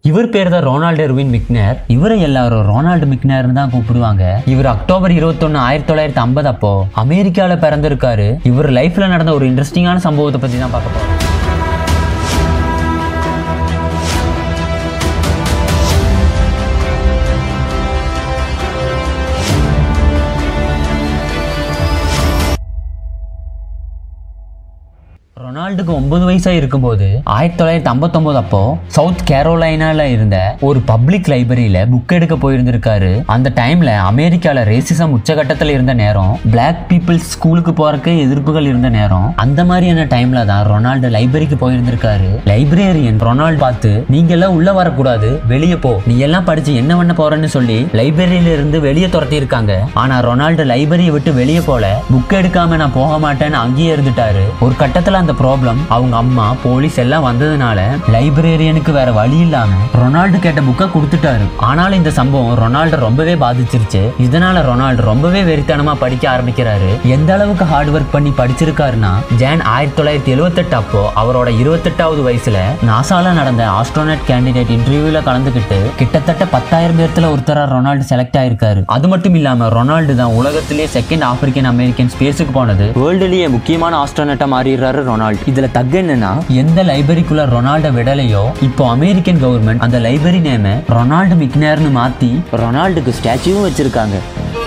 இவர் பேர் தான் ரொனால்டு எர்வின் மிக்னர் இவரை எல்லாரும் ரொனால்டு மிக்னர்னு தான் கூப்பிடுவாங்க இவர் அக்டோபர் இருபத்தொன்னு ஆயிரத்தி தொள்ளாயிரத்தி ஐம்பது அப்போ அமெரிக்கால பிறந்திருக்காரு இவர் லைஃப்ல நடந்த ஒரு இன்ட்ரெஸ்டிங்கான சம்பவத்தை பத்தி தான் பார்க்க போறோம் ரொனால்டுக்கு ஒன்பது வயசா இருக்கும்போது ஆயிரத்தி தொள்ளாயிரத்தி ஐம்பத்தொன்பது அப்போ சவுத் கேரோலைனால இருந்த ஒரு பப்ளிக் லைப்ரரியில புக் எடுக்க போயிருந்திருக்காரு அந்த டைம்ல அமெரிக்கால ரேசிசம் உச்சகட்டத்தில் இருந்த நேரம் பிளாக் பீப்புள்ஸ் ஸ்கூலுக்கு போறதுக்கு எதிர்ப்புகள் இருந்த நேரம் அந்த மாதிரியான டைம்ல தான் ரொனால்டு லைப்ரரிக்கு போயிருந்திருக்காரு லைப்ரேரியன் ரொனால்டு பார்த்து நீங்க எல்லாம் உள்ள வரக்கூடாது வெளியே போ நீ எல்லாம் படிச்சு என்ன பண்ண போறேன்னு சொல்லி லைப்ரரியில இருந்து வெளியே துரத்தி இருக்காங்க ஆனா ரொனால்டு லைப்ரரியை விட்டு வெளியே போல புக் எடுக்காம நான் போக மாட்டேன்னு அங்கேயே இருந்துட்டாரு ஒரு கட்டத்துல அந்த ப்ராப்ளம் அவங்க அம்மா போலீஸ் எல்லாம் வந்ததுனால லைப்ரேரியனுக்கு வேற வழி இல்லாம ரொனால்டு கேட்ட புக்கை கொடுத்துட்டாரு ஆனாலும் இந்த சம்பவம் ரொனால்டு ரொம்பவே பாதிச்சிருச்சு இதனால ரொனால்டு ரொம்பவே வெறித்தனமா படிக்க ஆரம்பிக்கிறாரு எந்த அளவுக்கு ஹார்ட் ஒர்க் பண்ணி படிச்சிருக்காருன்னா ஜான் ஆயிரத்தி தொள்ளாயிரத்தி எழுவத்தெட்டு அப்போ அவரோட இருபத்தெட்டாவது வயசுல நாசால நடந்த ஆஸ்ட்ரோனட் கேண்டிடேட் இன்டர்வியூல கலந்துக்கிட்டு கிட்டத்தட்ட பத்தாயிரம் பேர்த்துல ஒருத்தரா ரொனால்டு செலக்ட் ஆயிருக்காரு அது மட்டும் இல்லாம ரொனால்டு தான் உலகத்திலேயே செகண்ட் ஆப்பிரிக்கன் அமெரிக்கன் ஸ்பேஸுக்கு போனது வேர்ல்டுலயே முக்கியமான ஆஸ்ட்ரோனட்டா மாறிடுறாரு ரொனால்டு இதுல தக்கு என்னன்னா எந்த லைப்ரரிக்குள்ள ரொனால்டை விடலையோ இப்போ அமெரிக்கன் கவர்மெண்ட் அந்த லைப்ரரி நேம ரொனால்டு மிக்னர்னு மாத்தி ரொனால்டுக்கு ஸ்டாச்சுவும் வச்சிருக்காங்க